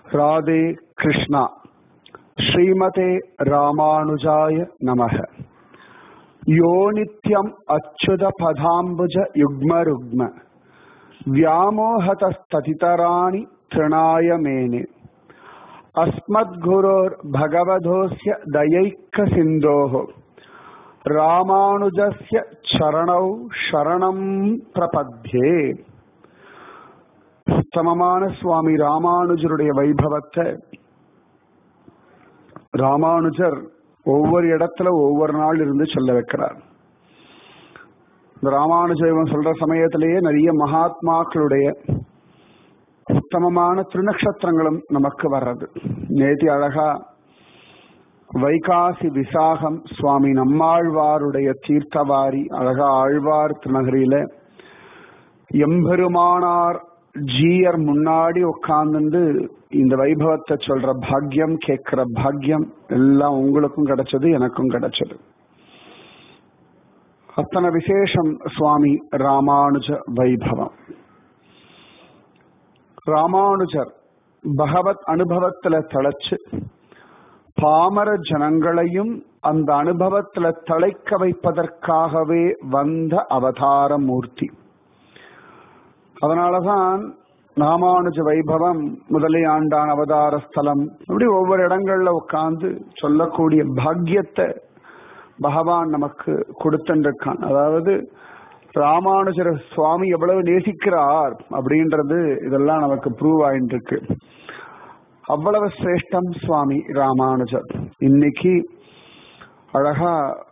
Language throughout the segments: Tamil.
ராதே கிருஷ்ணா ஸ்ரீமதே ராமானுஜாய நமக யோ நித்யம் அச்சுத பதாம்புஜ யுக்ம ருக்ம व्यामोहतस्ततितराणि तृणाय मेने अस्मद्गुरोर्भगवधोऽस्य दयैकसिन्धोः ராமானுஜஸ்ய சரணௌ சரணம் பிரபத்யே உத்தமமான சுவாமி ராமானுஜருடைய வைபவத்தை ராமானுஜர் ஒவ்வொரு இடத்துல ஒவ்வொரு நாள் இருந்து சொல்ல வைக்கிறார் இந்த ராமானுஜம் சொல்ற சமயத்திலேயே நிறைய மகாத்மாக்களுடைய உத்தமமான திருநக்ஷத்திரங்களும் நமக்கு வர்றது நேத்தி அழகா வைகாசி விசாகம் சுவாமி நம்மாழ்வாருடைய தீர்த்தவாரி அழகா ஆழ்வார் திருநகரியில எம்பெருமானார் ஜீயர் முன்னாடி உட்கார்ந்து இந்த வைபவத்தை சொல்ற பாக்யம் கேட்கிற பாக்யம் எல்லாம் உங்களுக்கும் கிடைச்சது எனக்கும் கிடைச்சது அத்தனை விசேஷம் சுவாமி ராமானுஜ வைபவம் ராமானுஜர் பகவத் அனுபவத்துல தழைச்சு பாமர ஜனங்களையும் அந்த அனுபவத்துல தழைக்க வைப்பதற்காகவே வந்த அவதார மூர்த்தி அதனாலதான் ராமானுஜ வைபவம் முதலே ஆண்டான் அவதார ஸ்தலம் இப்படி ஒவ்வொரு இடங்கள்ல உட்கார்ந்து சொல்லக்கூடிய பாக்கியத்தை பகவான் நமக்கு கொடுத்துருக்கான் அதாவது ராமானுஜர சுவாமி எவ்வளவு நேசிக்கிறார் அப்படின்றது இதெல்லாம் நமக்கு ப்ரூவ் ஆயிட்டு இருக்கு அவ்வளவு சிரேஷ்டம் சுவாமி ராமானுஜர் இன்னைக்கு அழகா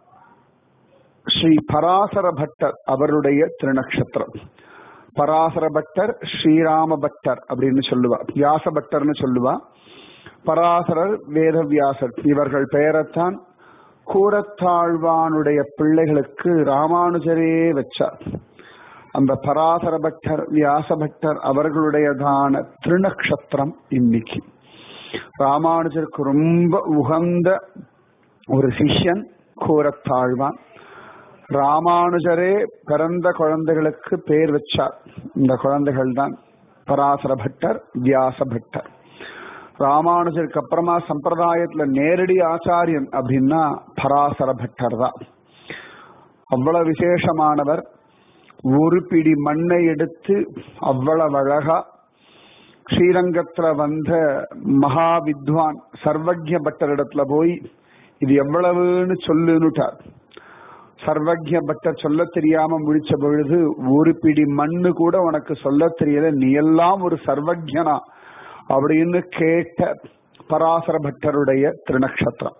ஸ்ரீ பராசர பட்டர் அவருடைய திருநக்ஷத்திரம் பராசர பட்டர் ஸ்ரீராம பட்டர் அப்படின்னு சொல்லுவா வியாச பட்டர்னு சொல்லுவா பராசரர் வேதவியாசர் இவர்கள் பெயரைத்தான் கூரத்தாழ்வானுடைய பிள்ளைகளுக்கு ராமானுஜரே வச்சார் அந்த பராசர பட்டர் வியாச பட்டர் அவர்களுடையதான திருநக்ஷத்திரம் இன்னைக்கு ராமானுஜருக்கு ரொம்ப உகந்த ஒரு சிஷ்யன் கூரத்தாழ்வான் ராமானுஜரே பிறந்த குழந்தைகளுக்கு பேர் வச்சார் இந்த குழந்தைகள் தான் பராசர பட்டர் வியாச பட்டர் ராமானுஜருக்கு அப்புறமா சம்பிரதாயத்துல நேரடி ஆச்சாரியன் அப்படின்னா பராசர பட்டர் தான் அவ்வளவு விசேஷமானவர் ஒரு பிடி மண்ணை எடுத்து அவ்வளவு அழகா ஸ்ரீரங்கத்துல வந்த மகா வித்வான் சர்வஜ பட்டர் இடத்துல போய் இது எவ்வளவுன்னு சொல்லுன்னுட்டார் சர்வஜ பட்டர் சொல்ல தெரியாம முடிச்ச பொழுது ஒரு பிடி மண்ணு கூட உனக்கு சொல்ல தெரியல நீ எல்லாம் ஒரு சர்வஜனா அப்படின்னு கேட்ட பராசர பட்டருடைய திருநக்ஷத்திரம்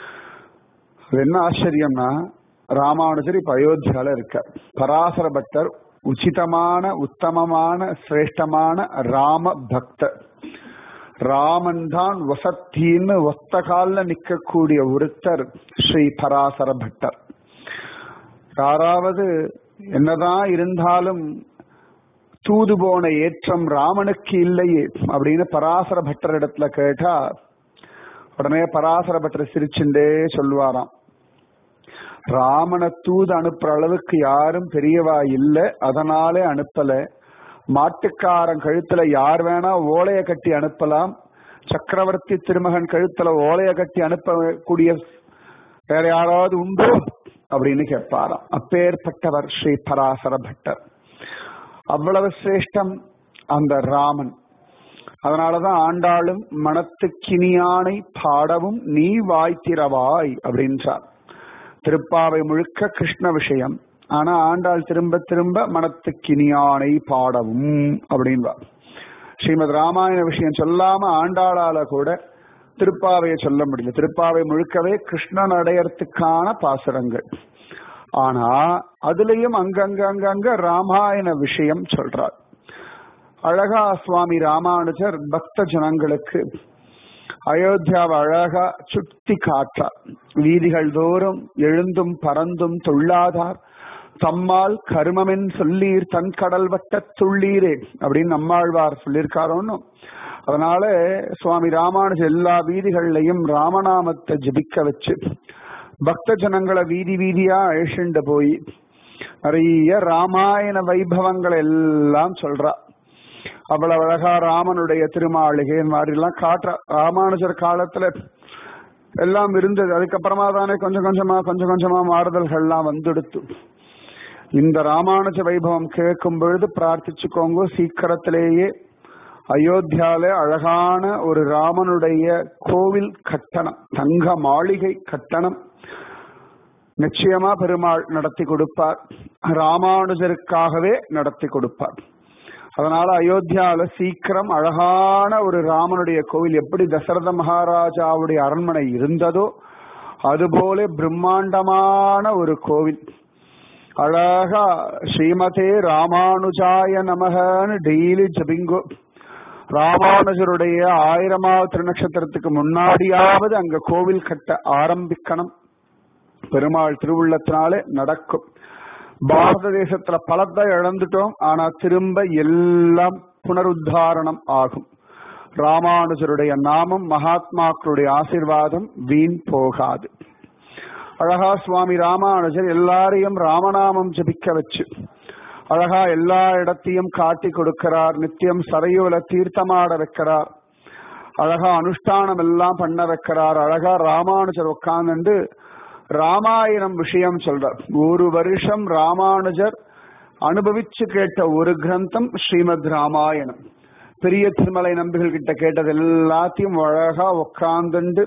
அது என்ன ஆச்சரியம்னா ராமானுஜர் இப்ப அயோத்தியால இருக்க பராசர பட்டர் உச்சிதமான உத்தமமான சிரேஷ்டமான ராம பக்தர் ராமன் தான் வசத்தின்னு ஒத்த கால நிக்கக்கூடிய ஒருத்தர் ஸ்ரீ பராசர பட்டர் யாராவது என்னதான் இருந்தாலும் தூது போன ஏற்றம் ராமனுக்கு இல்லையே அப்படின்னு பராசர பட்டர் இடத்துல கேட்டா உடனே பராசர பட்டர் சிரிச்சுண்டே சொல்லுவாராம் ராமனை தூது அனுப்புற அளவுக்கு யாரும் பெரியவா இல்லை அதனாலே அனுப்பல மாட்டுக்காரன் கழுத்துல யார் வேணா ஓலைய கட்டி அனுப்பலாம் சக்கரவர்த்தி திருமகன் கழுத்துல ஓலைய கட்டி அனுப்பக்கூடிய வேற யாராவது உண்டோ அப்படின்னு கேட்பாராம் அப்பேற்பட்டவர் ஸ்ரீ பராசர பட்டர் அவ்வளவு சிரேஷ்டம் அந்த ராமன் அதனாலதான் ஆண்டாளும் மனத்துக்கினியானை பாடவும் நீ வாய்த்திரவாய் அப்படின்றார் திருப்பாவை முழுக்க கிருஷ்ண விஷயம் ஆனா ஆண்டாள் திரும்ப திரும்ப மனத்துக்கினியானை பாடவும் அப்படின்வார் ஸ்ரீமத் ராமாயண விஷயம் சொல்லாம ஆண்டாளால கூட திருப்பாவையை சொல்ல முடியல திருப்பாவை முழுக்கவே கிருஷ்ணன் அடையறதுக்கான பாசுரங்கள் ஆனா அதுலயும் அங்கங்க அங்கங்க ராமாயண விஷயம் சொல்றார் அழகா சுவாமி ராமானுஜர் பக்த ஜனங்களுக்கு அயோத்தியாவை அழகா சுத்தி காட்டார் வீதிகள் தோறும் எழுந்தும் பறந்தும் துள்ளாதார் தம்மால் கருமமென் சொல்லீர் தன் கடல் வட்ட துள்ளீரே அப்படின்னு நம்மாழ்வார் சொல்லியிருக்காரோன்னு அதனால சுவாமி ராமானுஜர் எல்லா வீதிகள்லையும் ராமநாமத்தை ஜபிக்க வச்சு பக்த ஜனங்களை வீதி வீதியா அழிச்சுண்டு போய் நிறைய ராமாயண வைபவங்களை எல்லாம் சொல்றா அவ்வளவு அழகா ராமனுடைய திருமாளிகை மாதிரி எல்லாம் காட்டுற ராமானுஜர் காலத்துல எல்லாம் இருந்தது அதுக்கப்புறமா தானே கொஞ்சம் கொஞ்சமா கொஞ்சம் கொஞ்சமா மாறுதல்கள்லாம் வந்துடுத்து இந்த ராமானுஜ வைபவம் கேட்கும் பொழுது பிரார்த்திச்சுக்கோங்க சீக்கிரத்திலேயே அயோத்தியால அழகான ஒரு ராமனுடைய கோவில் கட்டணம் தங்க மாளிகை கட்டணம் நிச்சயமா பெருமாள் நடத்தி கொடுப்பார் ராமானுஜருக்காகவே நடத்தி கொடுப்பார் அதனால அயோத்தியால சீக்கிரம் அழகான ஒரு ராமனுடைய கோவில் எப்படி தசரத மகாராஜாவுடைய அரண்மனை இருந்ததோ அதுபோல பிரம்மாண்டமான ஒரு கோவில் அழகா ஸ்ரீமதே ராமானுஜாய நமகன்னு டெய்லி ஜபிங்கோ ராமானுஜருடைய ஆயிரமாவது திருநட்சத்திரத்துக்கு முன்னாடியாவது அங்க கோவில் கட்ட ஆரம்பிக்கணும் பெருமாள் திருவுள்ளத்தினாலே நடக்கும் பாரத தேசத்துல பலத்தை இழந்துட்டோம் ஆனா திரும்ப எல்லாம் புனருத்தாரணம் ஆகும் ராமானுஜருடைய நாமம் மகாத்மாக்களுடைய ஆசிர்வாதம் வீண் போகாது அழகா சுவாமி ராமானுஜர் எல்லாரையும் ராமநாமம் ஜபிக்க வச்சு அழகா எல்லா இடத்தையும் காட்டி கொடுக்கிறார் நித்தியம் சரையோல தீர்த்தமாட வைக்கிறார் அழகா அனுஷ்டானம் எல்லாம் பண்ண வைக்கிறார் அழகா ராமானுஜர் உட்கார்ந்து ராமாயணம் விஷயம் சொல்றார் ஒரு வருஷம் ராமானுஜர் அனுபவிச்சு கேட்ட ஒரு கிரந்தம் ஸ்ரீமத் ராமாயணம் பெரிய திருமலை நம்பிகள் கிட்ட கேட்டது எல்லாத்தையும் அழகா உட்கார்ந்துண்டு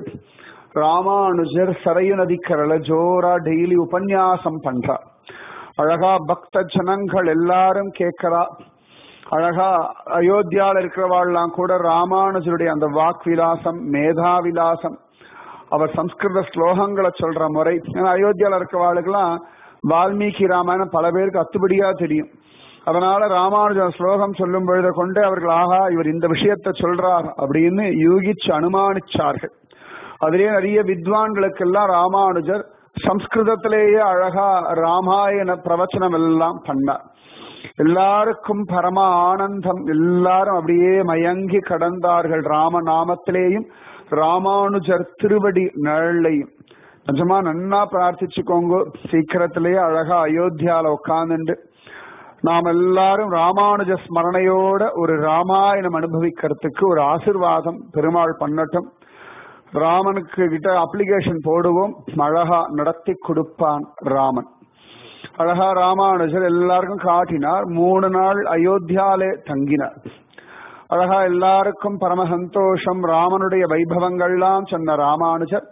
ராமானுஜர் சரையு நதிக்கரல ஜோரா டெய்லி உபன்யாசம் பண்றார் அழகா பக்த ஜனங்கள் எல்லாரும் கேட்கிறா அழகா அயோத்தியால இருக்கிறவாள்லாம் கூட ராமானுஜருடைய அந்த வாக் விலாசம் மேதா விலாசம் அவர் சம்ஸ்கிருத ஸ்லோகங்களை சொல்ற முறை ஏன்னா அயோத்தியால இருக்கிறவாளுக்கெல்லாம் வால்மீகி ராமாயணம் பல பேருக்கு அத்துபடியா தெரியும் அதனால ராமானுஜன் ஸ்லோகம் சொல்லும் பொழுது கொண்டு அவர்கள் ஆஹா இவர் இந்த விஷயத்த சொல்றார் அப்படின்னு யூகிச்சு அனுமானிச்சார்கள் அதிலேயே நிறைய வித்வான்களுக்கெல்லாம் ராமானுஜர் சம்ஸ்கிருதத்திலேயே அழகா ராமாயண பிரவச்சனம் எல்லாம் பண்ணார் எல்லாருக்கும் பரம ஆனந்தம் எல்லாரும் அப்படியே மயங்கி கடந்தார்கள் ராம நாமத்திலேயும் ராமானுஜர் திருவடி நிழல்லையும் நிஜமா நன்னா பிரார்த்திச்சுக்கோங்க சீக்கிரத்திலேயே அழகா அயோத்தியால உட்கார்ந்துண்டு நாம் எல்லாரும் ராமானுஜ ஸ்மரணையோட ஒரு ராமாயணம் அனுபவிக்கிறதுக்கு ஒரு ஆசிர்வாதம் பெருமாள் பண்ணட்டும் ராமனுக்கு கிட்ட அப்ளிகேஷன் போடுவோம் அழகா நடத்தி கொடுப்பான் ராமன் அழகா ராமானுஜர் எல்லாருக்கும் காட்டினார் மூணு நாள் அயோத்தியாலே தங்கினார் அழகா எல்லாருக்கும் பரம சந்தோஷம் ராமனுடைய வைபவங்கள்லாம் சொன்ன ராமானுஜர்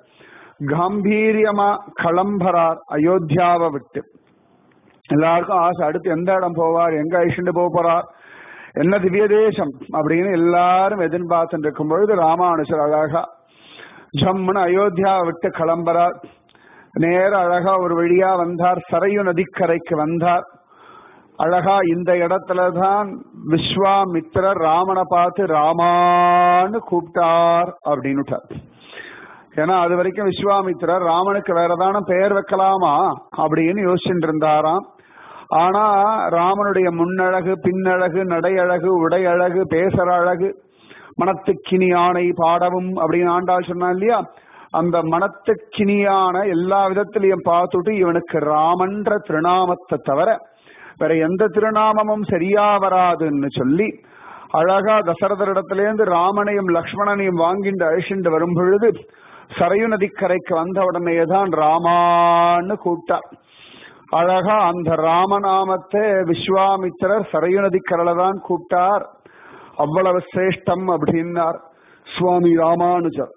கம்பீரியமா களம்பரார் அயோத்தியாவை விட்டு எல்லாருக்கும் ஆசை அடுத்து எந்த இடம் போவார் எங்க ஐஷண்டு போக போறார் என்ன திவ்ய தேசம் அப்படின்னு எல்லாரும் எதிர்பார்த்துட்டு இருக்கும் பொழுது ராமானுஜர் அழகா ஜம்முன்னு அயோத்தியா விட்டு கிளம்புறார் நேர அழகா ஒரு வழியா வந்தார் சரையு நதிக்கரைக்கு வந்தார் அழகா இந்த இடத்துல தான் விஸ்வாமித்திரர் ராமனை பார்த்து ராமான்னு கூப்பிட்டார் அப்படின்னுட்டார் ஏன்னா அது வரைக்கும் விஸ்வாமித்திரர் ராமனுக்கு வேற ஏதான பெயர் வைக்கலாமா அப்படின்னு யோசிச்சுட்டு இருந்தாராம் ஆனா ராமனுடைய முன்னழகு பின்னழகு நடையழகு உடையழகு பேசுற அழகு மனத்துக்கினி ஆணை பாடவும் அப்படின்னு ஆண்டாள் சொன்னா இல்லையா அந்த மனத்துக்கினியான எல்லா விதத்திலையும் பார்த்துட்டு இவனுக்கு ராமன்ற திருநாமத்தை தவிர வேற எந்த திருநாமமும் சரியா வராதுன்னு சொல்லி அழகா தசரதரிடத்திலேருந்து ராமனையும் லக்ஷ்மணனையும் வாங்கிட்டு அழிச்சுட்டு வரும் பொழுது சரையு நதிக்கரைக்கு வந்த உடனே தான் ராமான்னு கூப்பிட்டார் அழகா அந்த ராமநாமத்தை விஸ்வாமித்திரர் சரையு நதிக்கரையில தான் கூப்பிட்டார் அவ்வளவு சிரேஷ்டம் அப்படின்னார் சுவாமி ராமானுஜர்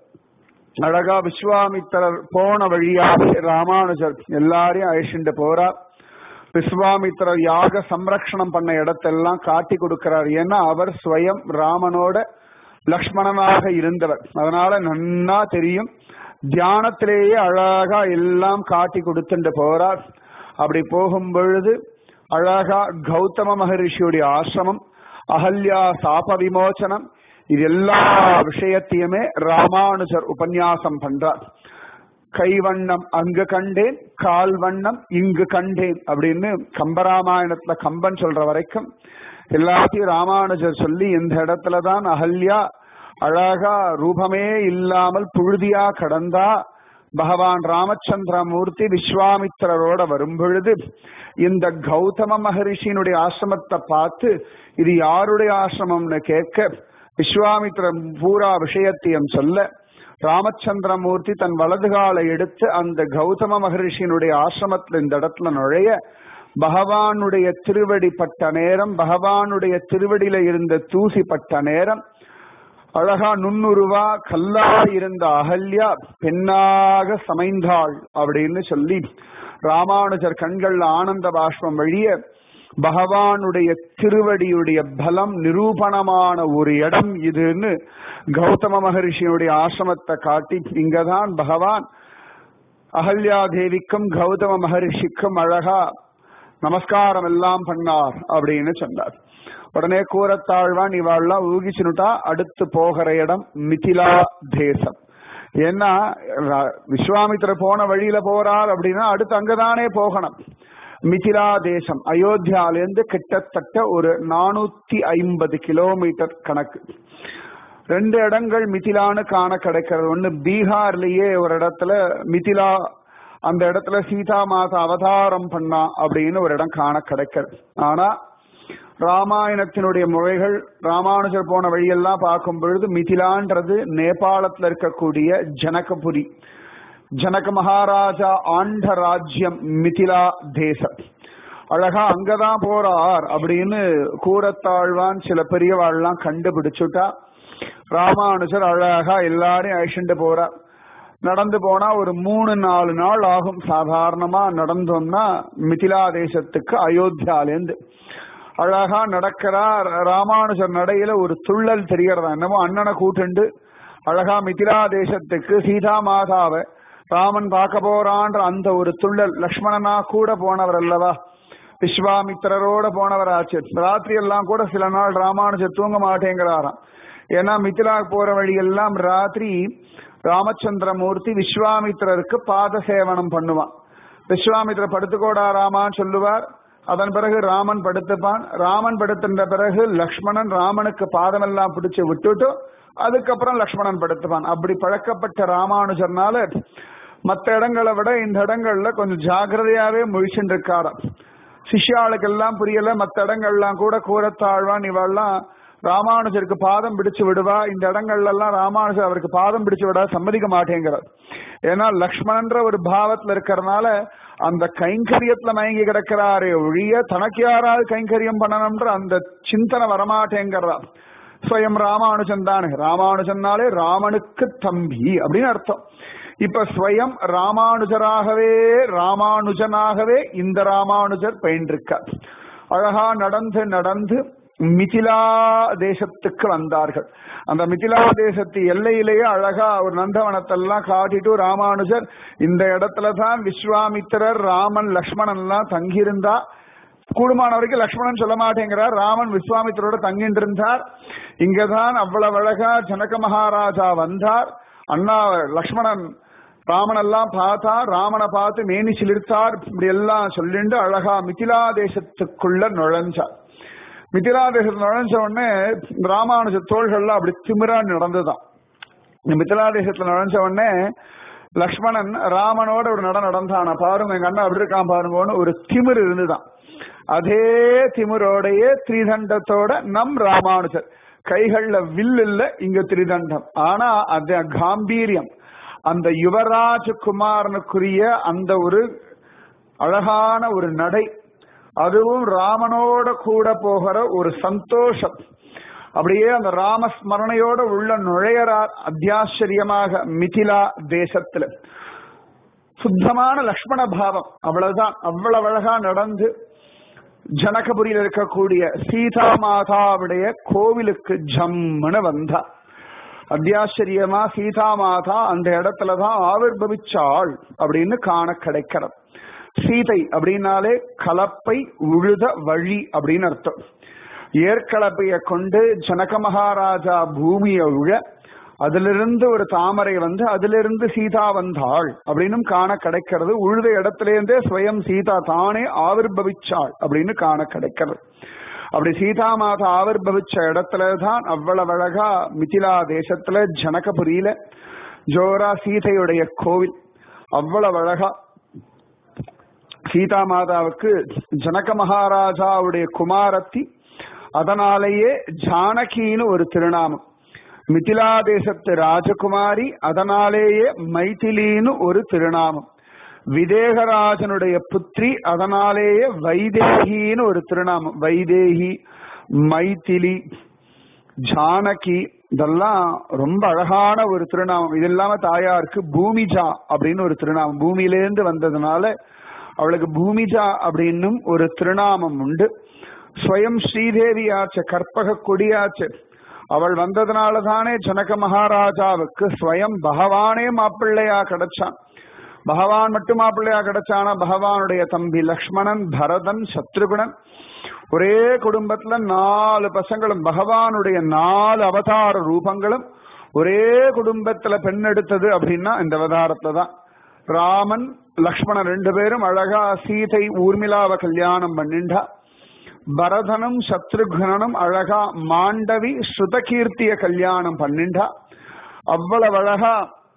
அழகா விஸ்வாமித்திரர் போன வழியாக ராமானுஜர் எல்லாரையும் அழிச்சுட்டு போறார் விஸ்வாமித்திரர் யாக சம்ரக்ஷணம் பண்ண இடத்தெல்லாம் காட்டி கொடுக்கிறார் ஏன்னா அவர் ஸ்வயம் ராமனோட லக்ஷ்மணனாக இருந்தவர் அதனால நன்னா தெரியும் தியானத்திலேயே அழகா எல்லாம் காட்டி கொடுத்துட்டு போறார் அப்படி போகும் பொழுது அழகா கௌதம மகரிஷியுடைய ஆசிரமம் அகல்யா சாப விமோச்சனம் இது எல்லா விஷயத்தையுமே ராமானுஜர் உபன்யாசம் பண்றார் கைவண்ணம் அங்கு கண்டேன் கால் வண்ணம் இங்கு கண்டேன் அப்படின்னு கம்பராமாயணத்துல கம்பன் சொல்ற வரைக்கும் எல்லாத்தையும் ராமானுஜர் சொல்லி இந்த இடத்துலதான் அகல்யா அழகா ரூபமே இல்லாமல் புழுதியா கடந்தா பகவான் ராமச்சந்திரமூர்த்தி விஸ்வாமித்திரரோட வரும் பொழுது இந்த கௌதம மகரிஷியினுடைய ஆசிரமத்தை பார்த்து இது யாருடைய ஆசிரமம்னு கேட்க விஸ்வாமித்திரன் பூரா விஷயத்தையும் சொல்ல ராமச்சந்திரமூர்த்தி தன் வலது காலை எடுத்து அந்த கௌதம மகரிஷியினுடைய ஆசிரமத்தில் இந்த இடத்துல நுழைய பகவானுடைய திருவடி பட்ட நேரம் பகவானுடைய திருவடியில இருந்த தூசி பட்ட நேரம் அழகா நுண்ணுருவா கல்லா இருந்த அகல்யா பெண்ணாக சமைந்தாள் அப்படின்னு சொல்லி ராமானுஜர் கண்கள் ஆனந்த பாஷ்பம் வழிய பகவானுடைய திருவடியுடைய பலம் நிரூபணமான ஒரு இடம் இதுன்னு கௌதம மகரிஷியுடைய ஆசிரமத்தை காட்டி இங்கதான் பகவான் அகல்யா தேவிக்கும் கௌதம மகரிஷிக்கும் அழகா நமஸ்காரம் எல்லாம் பண்ணார் அப்படின்னு சொன்னார் உடனே கூறத்தாழ்வான் இவாள்லாம் ஊகிச்சுனுட்டா அடுத்து போகிற இடம் மிதிலா தேசம் ஏன்னா விஸ்வாமித்திர போன வழியில போறார் அப்படின்னா அடுத்து அங்கதானே போகணும் மிதிலா தேசம் அயோத்தியாலேருந்து கிட்டத்தட்ட ஒரு நானூத்தி ஐம்பது கிலோமீட்டர் கணக்கு ரெண்டு இடங்கள் மிதிலான்னு காண கிடைக்கிறது ஒன்னு பீகார்லயே ஒரு இடத்துல மிதிலா அந்த இடத்துல சீதா மாதா அவதாரம் பண்ணா அப்படின்னு ஒரு இடம் காண கிடைக்கிறது ஆனா ராமாயணத்தினுடைய முறைகள் ராமானுஜர் போன வழியெல்லாம் பார்க்கும் பொழுது மிதிலான்றது நேபாளத்துல இருக்கக்கூடிய ஜனகபுரி ஜனக மகாராஜா ஆண்ட ராஜ்யம் மிதிலா தேசம் அழகா அங்கதான் போறார் அப்படின்னு கூறத்தாழ்வான் சில பெரியவாள்லாம் கண்டுபிடிச்சுட்டா ராமானுஜர் அழகா எல்லாரையும் அழிச்சுட்டு போறார் நடந்து போனா ஒரு மூணு நாலு நாள் ஆகும் சாதாரணமா நடந்தோம்னா மிதிலா தேசத்துக்கு அயோத்தியாலேருந்து அழகா நடக்கிறார் ராமானுஜர் நடையில ஒரு துள்ளல் தெரியறதா என்னமோ அண்ணனை கூட்டுண்டு அழகா மிதிலா தேசத்துக்கு சீதா மாதாவை ராமன் பார்க்க போறான்ற அந்த ஒரு துள்ளல் லக்ஷ்மணனா கூட போனவர் அல்லவா விஸ்வாமித்திரரோட போனவர் ஆச்சு ராத்திரி எல்லாம் கூட சில நாள் ராமானுஜர் தூங்க மாட்டேங்கிறாராம் ஏன்னா மிதிலா போற வழியெல்லாம் ராத்திரி ராமச்சந்திரமூர்த்தி விஸ்வாமித்திரருக்கு பாத சேவனம் பண்ணுவான் விஸ்வாமித்திர படுத்துக்கோடா ராமான்னு சொல்லுவார் அதன் பிறகு ராமன் படுத்துப்பான் ராமன் படுத்துட்ட பிறகு லக்ஷ்மணன் ராமனுக்கு பாதமெல்லாம் பிடிச்சு விட்டுட்டு அதுக்கப்புறம் லக்ஷ்மணன் படுத்துப்பான் அப்படி பழக்கப்பட்ட ராமானுஜர்னால மற்ற இடங்களை விட இந்த இடங்கள்ல கொஞ்சம் ஜாகிரதையாவே முழிச்சுட்டு இருக்காராம் சிஷ்யாளுக்கெல்லாம் புரியல மற்ற இடங்கள்லாம் கூட கூறத்தாழ்வான் இவெல்லாம் ராமானுஜருக்கு பாதம் பிடிச்சு விடுவா இந்த இடங்கள்ல எல்லாம் ராமானுஜர் அவருக்கு பாதம் பிடிச்சு விட சம்மதிக்க மாட்டேங்கிறார் ஏன்னா லக்ஷ்மணன்ற ஒரு பாவத்துல இருக்கிறதுனால அந்த கைங்கரியத்துல மயங்கி கிடக்கிறாரே ஒழிய தனக்கு யாராவது கைங்கரியம் பண்ணணும்ன்ற அந்த சிந்தனை வரமாட்டேங்கிறதா ஸ்வயம் ராமானுஜன் தானே ராமானுஜன்னாலே ராமனுக்கு தம்பி அப்படின்னு அர்த்தம் இப்ப ஸ்வயம் ராமானுஜராகவே ராமானுஜனாகவே இந்த ராமானுஜர் பயின்றிருக்கார் அழகா நடந்து நடந்து மிதிலா தேசத்துக்கு வந்தார்கள் அந்த மிதிலா தேசத்து எல்லையிலேயே அழகா ஒரு நந்தவனத்தெல்லாம் காட்டிட்டு ராமானுஜர் இந்த இடத்துல தான் விஸ்வாமித்திரர் ராமன் லக்ஷ்மணன் எல்லாம் தங்கியிருந்தா கூடுமான வரைக்கும் லக்ஷ்மணன் சொல்ல மாட்டேங்கிறார் ராமன் விஸ்வாமித்திரோட தங்கிட்டு இருந்தார் இங்கதான் அவ்வளவு அழகா ஜனக மகாராஜா வந்தார் அண்ணா லக்ஷ்மணன் ராமனெல்லாம் பார்த்தா ராமனை பார்த்து மேனி சிலிர்த்தார் இப்படி எல்லாம் சொல்லிண்டு அழகா மிதிலா தேசத்துக்குள்ள நுழைஞ்சார் மிதிலா தேசத்துல நுழைஞ்ச உடனே ராமானுஜ தோள்கள்லாம் அப்படி திமிரா நடந்துதான் இந்த மிதிலா தேசத்துல நுழைஞ்ச உடனே லக்ஷ்மணன் ராமனோட ஒரு நட நடந்தான பாருங்க எங்க அண்ணா அப்படி இருக்கான் பாருங்கன்னு ஒரு திமிர் இருந்துதான் அதே திமிரோடைய திரிதண்டத்தோட நம் ராமானுஜர் கைகள்ல வில் இல்ல இங்க திரிதண்டம் ஆனா அந்த காம்பீரியம் அந்த யுவராஜகுமாரனுக்குரிய அந்த ஒரு அழகான ஒரு நடை அதுவும் ராமனோட கூட போகிற ஒரு சந்தோஷம் அப்படியே அந்த ராமஸ்மரணையோட உள்ள நுழையறார் அத்தியாச்சரியமாக மிதிலா தேசத்துல சுத்தமான லக்ஷ்மண பாவம் அவ்வளவுதான் அவ்வளவு அழகா நடந்து ஜனகபுரியில் இருக்கக்கூடிய சீதா மாதாவுடைய கோவிலுக்கு ஜம்முன்னு வந்தா அத்தியாச்சரியமா சீதா மாதா அந்த இடத்துலதான் ஆவிர்பவிச்சாள் அப்படின்னு காண கிடைக்கிறது சீதை அப்படின்னாலே கலப்பை உழுத வழி அப்படின்னு அர்த்தம் ஏற்கலப்பைய கொண்டு ஜனக மகாராஜா பூமியை உழ அதிலிருந்து ஒரு தாமரை வந்து அதிலிருந்து சீதா வந்தாள் அப்படின்னும் காண கிடைக்கிறது உழுத இடத்திலேருந்தே ஸ்வயம் சீதா தானே ஆவிர்பவிச்சாள் அப்படின்னு காண கிடைக்கிறது அப்படி சீதா மாதா ஆவிர்பவிச்ச இடத்துல தான் அவ்வளவு அழகா மிதிலா தேசத்துல ஜனகபுரியில ஜோரா சீதையுடைய கோவில் அவ்வளவு அழகா சீதா மாதாவுக்கு ஜனக மகாராஜாவுடைய குமாரத்தி அதனாலேயே ஜானகின்னு ஒரு திருநாமம் மிதிலா தேசத்து ராஜகுமாரி அதனாலேயே மைதிலின்னு ஒரு திருநாமம் விதேகராஜனுடைய புத்திரி அதனாலேயே வைதேகின்னு ஒரு திருநாமம் வைதேகி மைதிலி ஜானகி இதெல்லாம் ரொம்ப அழகான ஒரு திருநாமம் இது இல்லாம தாயாருக்கு பூமிஜா அப்படின்னு ஒரு திருநாமம் பூமியிலேருந்து வந்ததுனால அவளுக்கு பூமிஜா அப்படின்னும் ஒரு திருநாமம் உண்டு ஸ்வயம் ஸ்ரீதேவியாச்ச கற்பக கொடியாச்சு அவள் வந்ததுனால தானே ஜனக மகாராஜாவுக்கு ஸ்வயம் பகவானே மாப்பிள்ளையா கிடைச்சான் பகவான் மட்டும் மாப்பிள்ளையா கிடைச்சானா பகவானுடைய தம்பி லக்ஷ்மணன் பரதன் சத்ருகுணன் ஒரே குடும்பத்துல நாலு பசங்களும் பகவானுடைய நாலு அவதார ரூபங்களும் ஒரே குடும்பத்துல பெண் எடுத்தது அப்படின்னா இந்த அவதாரத்துல தான் ராமன் லக்ஷ்மணன் ரெண்டு பேரும் அழகா சீதை ஊர்மிளாவை கல்யாணம் பண்ணிண்டா பரதனும் சத்ருக்னனும் அழகா மாண்டவி ஸ்ருதகீர்த்திய கல்யாணம் பண்ணிண்டா அவ்வளவு அழகா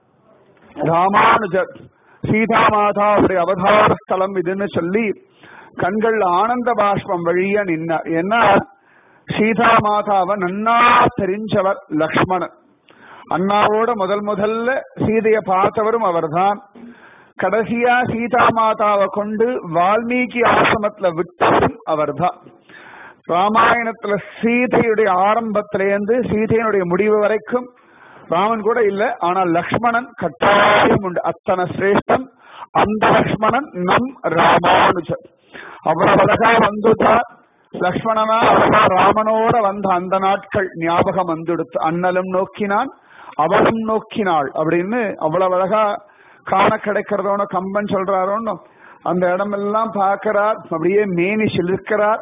ராமானுஜர் சீதா மாதாவுடைய அவதார ஸ்தலம் இதுன்னு சொல்லி கண்கள் ஆனந்த பாஷ்பம் வழிய நின்னார் ஏன்னா சீதா மாதாவை நன்னா தெரிஞ்சவர் லக்ஷ்மணன் அண்ணாவோட முதல் முதல்ல சீதைய பார்த்தவரும் அவர்தான் கடைசியா சீதா மாதாவை கொண்டு வால்மீகி ஆசிரமத்துல விட்டதும் அவர்தான் ராமாயணத்துல சீதையுடைய ஆரம்பத்திலேருந்து சீதையினுடைய முடிவு வரைக்கும் ராமன் கூட இல்ல ஆனால் லக்ஷ்மணன் கட்டாயம் உண்டு அத்தனை சிரேஷ்டன் அந்த லக்ஷ்மணன் நம் ராமானுஜர் அவ்வளவு அழகா வந்துட்டார் லக்ஷ்மணனா அழகா ராமனோட வந்த அந்த நாட்கள் ஞாபகம் வந்துடுத்து அண்ணலும் நோக்கினான் அவளும் நோக்கினாள் அப்படின்னு அவ்வளவு அழகா காண கிடைக்கிறதோன கம்பன் சொல்றாரோன்னு அந்த இடமெல்லாம் பார்க்கிறார் அப்படியே மேனி சிலிர்க்கிறார்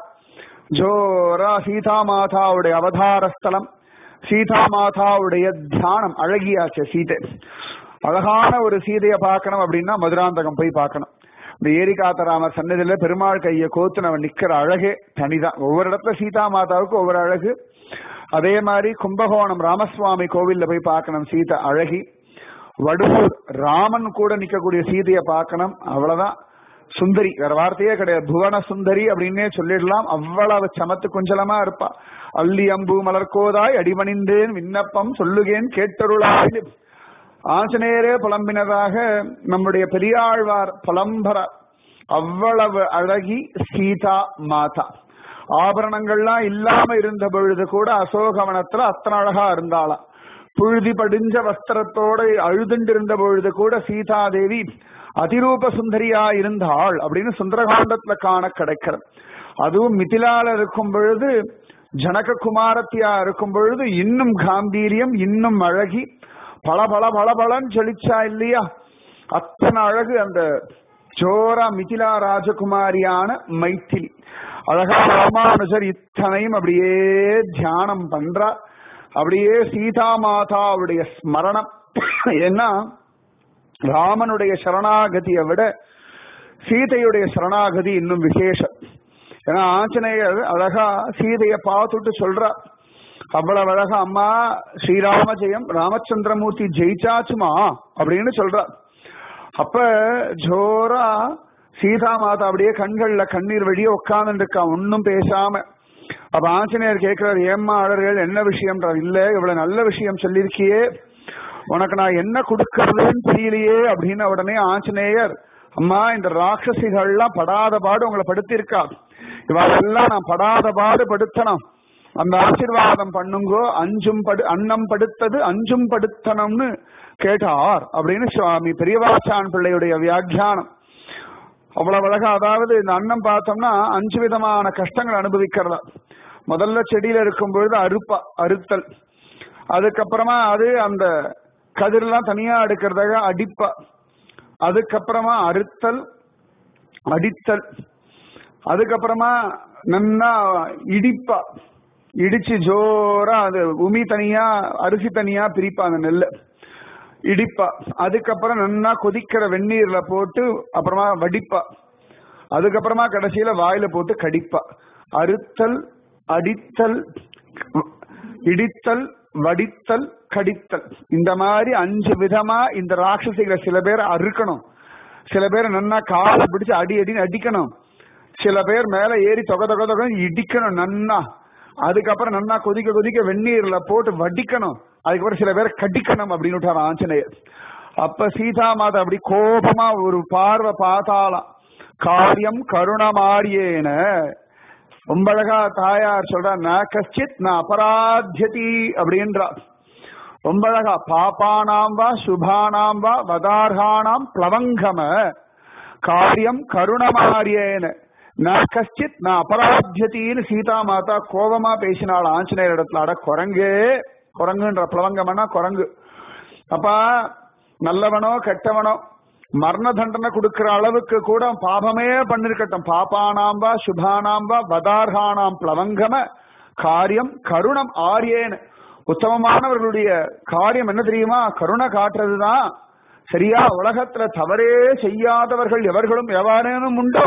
ஜோரா சீதா மாதாவுடைய அவதார ஸ்தலம் சீதா மாதாவுடைய தியானம் அழகியாச்சு சீதை அழகான ஒரு சீதையை பார்க்கணும் அப்படின்னா மதுராந்தகம் போய் பார்க்கணும் இந்த ஏரிகாத்தராமர் சன்னதியில பெருமாள் கையை கோத்துனவன் நிக்கிற அழகே தனிதான் ஒவ்வொரு இடத்துல சீதா மாதாவுக்கு ஒவ்வொரு அழகு அதே மாதிரி கும்பகோணம் ராமசுவாமி கோவில்ல போய் பார்க்கணும் சீதை அழகி வடுவூர் ராமன் கூட நிக்கக்கூடிய சீதையை பார்க்கணும் அவ்வளவுதான் சுந்தரி வேற வார்த்தையே கிடையாது புவன சுந்தரி அப்படின்னே சொல்லிடலாம் அவ்வளவு சமத்து குஞ்சலமா இருப்பா அள்ளி அம்பு மலர்கோதாய் அடிமணிந்தேன் விண்ணப்பம் சொல்லுகேன் கேட்டருளாய் ஆஞ்சநேயரே புலம்பினதாக நம்முடைய பெரியாழ்வார் புலம்பர அவ்வளவு அழகி சீதா மாதா ஆபரணங்கள்லாம் இல்லாம இருந்த பொழுது கூட அசோகவனத்துல அத்தனை அழகா இருந்தாளாம் புழுதி படிஞ்ச வஸ்திரத்தோட அழுதுண்டிருந்த பொழுது கூட சீதாதேவி அதிரூப சுந்தரியா இருந்தாள் அப்படின்னு சுந்தரகாண்டத்துல காண கிடைக்கிறது அதுவும் மிதிலால இருக்கும் பொழுது ஜனக குமாரத்தியா இருக்கும் பொழுது இன்னும் காம்பீரியம் இன்னும் அழகி பல பல பல பலன்னு ஜொலிச்சா இல்லையா அத்தனை அழகு அந்த ஜோரா மிதிலா ராஜகுமாரியான மைத்திலி அழகா ராமானுஜர் இத்தனையும் அப்படியே தியானம் பண்றா அப்படியே சீதா மாதாவுடைய ஸ்மரணம் ஏன்னா ராமனுடைய சரணாகதியை விட சீதையுடைய சரணாகதி இன்னும் விசேஷம் ஏன்னா ஆஞ்சநேயர் அழகா சீதைய பார்த்துட்டு சொல்றா அவ்வளவு அழகா அம்மா ஸ்ரீராம ஜெயம் ராமச்சந்திரமூர்த்தி ஜெயிச்சாச்சுமா அப்படின்னு சொல்றா அப்ப ஜோரா சீதா மாதா அப்படியே கண்கள்ல கண்ணீர் வழியே உட்கார்ந்து இருக்கா ஒன்னும் பேசாம அப்ப ஆஞ்சநேயர் கேட்கிறார் ஏம்மா அழர்கள் என்ன விஷயம்ன்றார் இல்ல இவ்வளவு நல்ல விஷயம் சொல்லியிருக்கியே உனக்கு நான் என்ன கொடுக்கறதுன்னு தெரியலையே அப்படின்னு உடனே ஆஞ்சநேயர் அம்மா இந்த ராட்சசிகள்லாம் படாத பாடு உங்களை படுத்திருக்கா இவாளெல்லாம் நான் படாத பாடு படுத்தணும் அந்த ஆசீர்வாதம் பண்ணுங்கோ அஞ்சும் படு அன்னம் படுத்தது அஞ்சும் படுத்தணும்னு கேட்டார் அப்படின்னு சுவாமி பெரியவாச்சான் பிள்ளையுடைய வியாக்கியானம் அவ்வளவு அழகா அதாவது இந்த அன்னம் பார்த்தோம்னா அஞ்சு விதமான கஷ்டங்கள் அனுபவிக்கிறதா முதல்ல செடியில இருக்கும் பொழுது அறுப்பா அறுத்தல் அதுக்கப்புறமா அது அந்த கதிரெல்லாம் தனியா எடுக்கிறதாக அடிப்பா அதுக்கப்புறமா அறுத்தல் அடித்தல் அதுக்கப்புறமா நன்னா இடிப்பா இடிச்சு ஜோரா அது உமி தனியா அரிசி தனியா பிரிப்பா அந்த நெல்லை இடிப்பா அதுக்கப்புறம் நன்னா கொதிக்கிற வெந்நீர்ல போட்டு அப்புறமா வடிப்பா அதுக்கப்புறமா கடைசியில வாயில போட்டு கடிப்பா அறுத்தல் அடித்தல் இடித்தல் வடித்தல் கடித்தல் இந்த மாதிரி அஞ்சு விதமா இந்த ராட்சசிகளை சில பேர் அறுக்கணும் சில பேர் நன்னா காலை பிடிச்சு அடி அடின்னு அடிக்கணும் சில பேர் மேல ஏறி தொக தொக தொக இடிக்கணும் நன்னா அதுக்கப்புறம் நன்னா கொதிக்க கொதிக்க வெந்நீர்ல போட்டு வடிக்கணும் அதுக்கப்புறம் சில பேர் கடிக்கணும் அப்படின்னு விட்டார் ஆஞ்சநேயர் அப்ப சீதா மாதா அப்படி கோபமா ஒரு பார்வை பார்த்தாலாம் காரியம் கருணமாரியேன ரொம்ப அழகா தாயார் சொல்றா ந கஷ்டித் ந அபராத்தியதி அப்படின்றா ரொம்ப அழகா பாப்பானாம் வா சுபானாம் வா வதார்கானாம் பிளவங்கம காரியம் கருணமாரியேன ந கஷ்டித் ந அபராத்தியத்தின்னு சீதா மாதா கோபமா பேசினாள் ஆஞ்சநேயர் இடத்துல அட குரங்கு குரங்குன்ற பிளவங்கம்னா குரங்கு அப்பா நல்லவனோ கெட்டவனோ மரண தண்டனை கொடுக்கிற அளவுக்கு கூட பாபமே பண்ணிருக்கட்டும் பாப்பானாம்பா சுபானாம்பா வதார்கானாம் பிளவங்கம காரியம் கருணம் ஆரியேன் உத்தமமானவர்களுடைய காரியம் என்ன தெரியுமா கருணை காட்டுறதுதான் சரியா உலகத்துல தவறே செய்யாதவர்கள் எவர்களும் எவரேனும் உண்டோ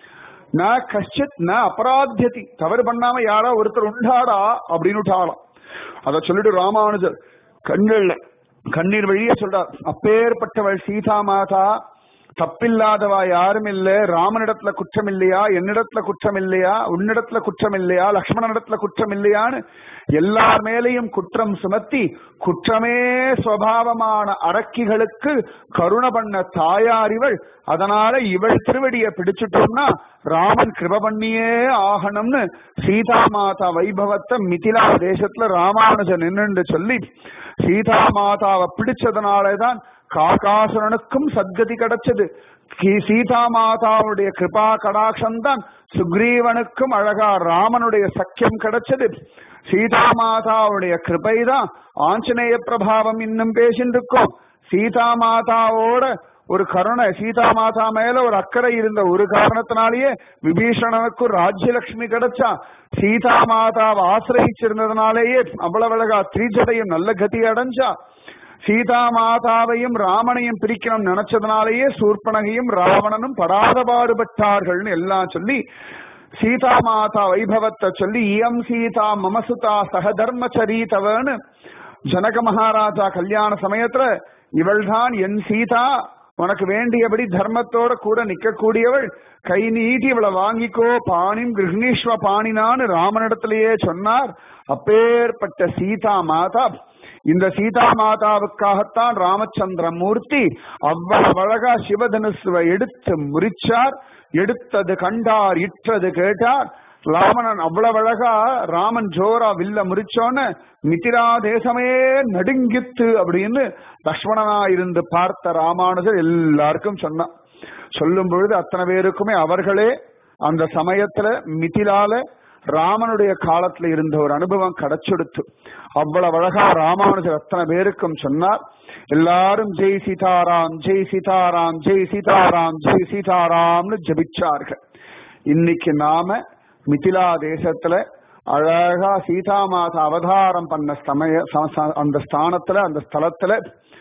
ந கஷ்டித் ந அபராத்தியதி தவறு பண்ணாம யாரோ ஒருத்தர் உண்டாடா அப்படின்னு விட்டாலாம் அத சொல்லிட்டு ராமானுஜர் கண்கள்ல கண்ணீர் வழியே சொல்றார் அப்பேற்பட்டவள் சீதா மாதா தப்பில்லாதவா யாரும் இல்ல ராமனிடத்துல குற்றம் இல்லையா என்னிடத்துல குற்றம் இல்லையா உன்னிடத்துல குற்றம் இல்லையா லக்ஷ்மணனிடத்துல குற்றம் இல்லையான்னு எல்லார் மேலையும் குற்றம் சுமத்தி குற்றமே சுவாவமான அரக்கிகளுக்கு கருண பண்ண தாயார் இவள் அதனால இவள் திருவடியை பிடிச்சிட்டோம்னா ராமன் கிருப பண்ணியே ஆகணும்னு சீதா மாதா வைபவத்தை மிதிலா தேசத்துல ராமானுஜன் நின்று சொல்லி சீதா மாதாவை பிடிச்சதுனாலதான் காகாசுரனுக்கும் சத்கதி கிடைச்சது கி- சீதா மாதாவுடைய கிருபா கடாட்சம் தான் சுக்ரீவனுக்கும் அழகா ராமனுடைய சக்கியம் கிடைச்சது சீதா மாதாவுடைய கிருபை தான் ஆஞ்சநேய பிரபாவம் இன்னும் பேசிட்டு இருக்கோம் சீதா மாதாவோட ஒரு கருணை சீதா மாதா மேல ஒரு அக்கறை இருந்த ஒரு காரணத்தினாலேயே விபீஷணனுக்கு ராஜ்யலட்சுமி கிடைச்சா சீதா மாதாவை ஆசிரயிச்சிருந்ததுனாலேயே அவ்வளவு அழகா திரிஜடையும் நல்ல கதி அடைஞ்சா சீதா மாதாவையும் ராமனையும் பிரிக்கணும் நினைச்சதுனாலேயே சூர்பனகையும் ராவணனும் படாத பாடுபட்டார்கள்னு எல்லாம் சொல்லி சீதா மாதா வைபவத்தை சொல்லி இயம் சீதா மமசுதா சகதர்மச்சரீதவன்னு ஜனக மகாராஜா கல்யாண சமயத்துல இவள்தான் என் சீதா உனக்கு வேண்டியபடி தர்மத்தோட கூட நிக்கக்கூடியவள் கை நீட்டி இவளை வாங்கிக்கோ பாணிம் கிருஷ்ணீஸ்வ பாணினான்னு ராமனிடத்திலேயே சொன்னார் அப்பேற்பட்ட சீதா மாதா இந்த சீதா மாதாவுக்காகத்தான் ராமச்சந்திர மூர்த்தி அவ்வளவு அழகா சிவதனுசுவை எடுத்து முறிச்சார் எடுத்தது கண்டார் இற்றது கேட்டார் ராமனன் அவ்வளவு அழகா ராமன் ஜோரா வில்ல முறிச்சோன்னு மிதிரா தேசமே நடுங்கித்து அப்படின்னு லக்ஷ்மணனா இருந்து பார்த்த ராமானுஜர் எல்லாருக்கும் சொன்னான் சொல்லும் பொழுது அத்தனை பேருக்குமே அவர்களே அந்த சமயத்துல மிதிலால ராமனுடைய காலத்துல இருந்த ஒரு அனுபவம் கிடைச்செடுத்து அவ்வளவு அழகா ராமானுஜர் அத்தனை பேருக்கும் சொன்னார் எல்லாரும் ஜெய் சீதாராம் ஜெய் சீதாராம் ஜெய் சீதாராம் ஜெய் சீதாராம்னு ஜபிச்சார்கள் இன்னைக்கு நாம மிதிலா தேசத்துல அழகா சீதா மாதா அவதாரம் பண்ண சமய ச- ச- அந்த ஸ்தானத்துல அந்த ஸ்தலத்துல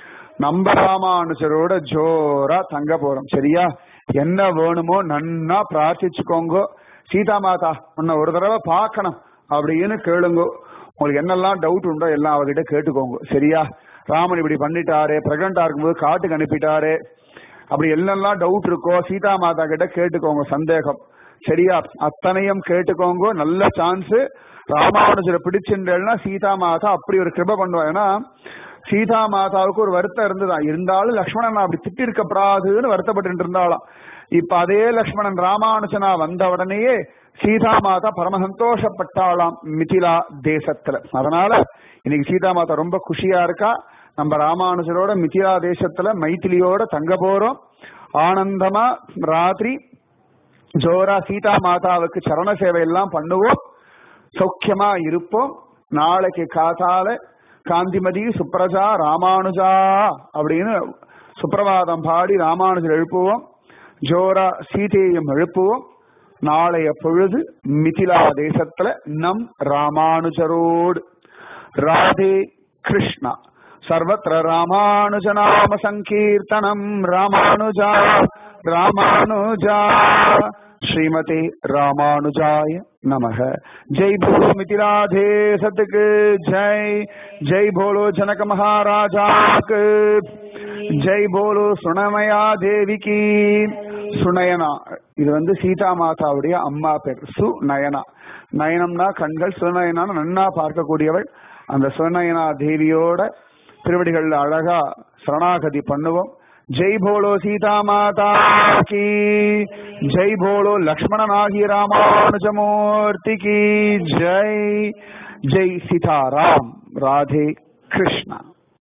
நம்ம ராமானுஜரோட ஜோரா தங்க போறோம் சரியா என்ன வேணுமோ நன்னா பிரார்த்திச்சுக்கோங்க சீதா மாதா உன்னை ஒரு தடவை பார்க்கணும் அப்படின்னு கேளுங்க உங்களுக்கு என்னெல்லாம் டவுட் உண்டோ எல்லாம் அவகிட்ட கேட்டுக்கோங்க சரியா ராமன் இப்படி பண்ணிட்டாரு பிரெக்னண்டா இருக்கும்போது காட்டுக்கு அனுப்பிட்டாரு அப்படி என்னெல்லாம் டவுட் இருக்கோ சீதா மாதா கிட்ட கேட்டுக்கோங்க சந்தேகம் சரியா அத்தனையும் கேட்டுக்கோங்க நல்ல சான்ஸ் ராமானுஜரை பிடிச்சிருந்தேன்னா சீதா மாதா அப்படி ஒரு கிருப பண்ணுவா ஏன்னா சீதா மாதாவுக்கு ஒரு வருத்தம் இருந்துதான் இருந்தாலும் லக்ஷ்மணன் அப்படி திட்டி இருக்கப்படாதுன்னு வருத்தப்பட்டு இருந்தாளாம் இப்ப அதே லக்ஷ்மணன் ராமானுஜனா வந்த உடனேயே சீதா மாதா பரம சந்தோஷப்பட்டாளாம் மிதிலா தேசத்துல அதனால இன்னைக்கு சீதா மாதா ரொம்ப குஷியா இருக்கா நம்ம ராமானுஜரோட மிதிலா தேசத்துல மைத்திலியோட தங்க போறோம் ஆனந்தமா ராத்திரி ஜோரா சீதா மாதாவுக்கு சரண சேவை எல்லாம் பண்ணுவோம் சௌக்கியமா இருப்போம் நாளைக்கு காத்தால காந்திமதி சுப்ரஜா ராமானுஜா அப்படின்னு சுப்பிரபாதம் பாடி ராமானுஜர் எழுப்புவோம் ஜோரா சீதையும் எழுப்புவோம் நாளைய பொழுது மிதிலா தேசத்துல நம் ராமானுஜரோடு ராதே கிருஷ்ணா சர்வத்திர ராமானுஜநாம சங்கீர்த்தனம் ராமானுஜா ராமானுஜா ஸ்ரீமதே ராமானுஜாய நமக ஜெய் போலோ மிதிராதே சத்துக்கு ஜெய் ஜெய் போலோ ஜனக மகாராஜாக்கு ஜெய் போலோ சுனமயா தேவிக்கு சுனயனா இது வந்து சீதா மாதாவுடைய அம்மா பேர் சுநயனா நயனம்னா கண்கள் சுனயனான நன்னா பார்க்கக்கூடியவள் அந்த சுனயனா தேவியோட திருவடிகள் அழகா சரணாகதி பண்ணுவோம் ஜெய் போலோ சீதா மாதா கி ஜெய் போலோ லக்ஷ்மணனாகி ராமானுஜமூர்த்தி கி ஜெய் ஜெய் சீதாராம் ராதே கிருஷ்ணா